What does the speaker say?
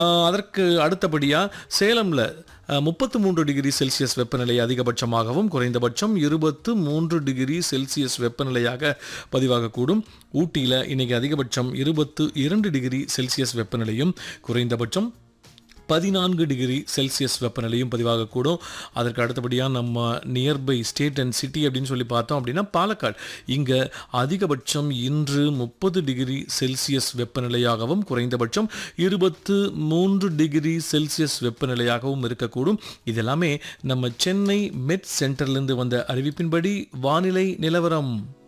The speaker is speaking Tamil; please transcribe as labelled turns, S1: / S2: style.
S1: ஆஹ் அதற்கு அடுத்தபடியாக சேலமில் முப்பத்து மூன்று டிகிரி செல்சியஸ் வெப்பநிலை அதிகபட்சமாகவும் குறைந்தபட்சம் இருபத்து மூன்று டிகிரி செல்சியஸ் வெப்பநிலையாக பதிவாகக்கூடும் ஊட்டியில் இன்னைக்கு அதிகபட்சம் இருபத்து இரண்டு டிகிரி செல்சியஸ் வெப்பநிலையும் குறைந்தபட்சம் பதினான்கு டிகிரி செல்சியஸ் வெப்பநிலையும் பதிவாகக்கூடும் அதற்கு அடுத்தபடியாக நம்ம நியர்பை ஸ்டேட் அண்ட் சிட்டி அப்படின்னு சொல்லி பார்த்தோம் அப்படின்னா பாலக்காடு இங்கே அதிகபட்சம் இன்று முப்பது டிகிரி செல்சியஸ் வெப்பநிலையாகவும் குறைந்தபட்சம் இருபத்து மூன்று டிகிரி செல்சியஸ் வெப்பநிலையாகவும் இருக்கக்கூடும் இதெல்லாமே நம்ம சென்னை மெட் சென்டர்லேருந்து வந்த அறிவிப்பின்படி வானிலை நிலவரம்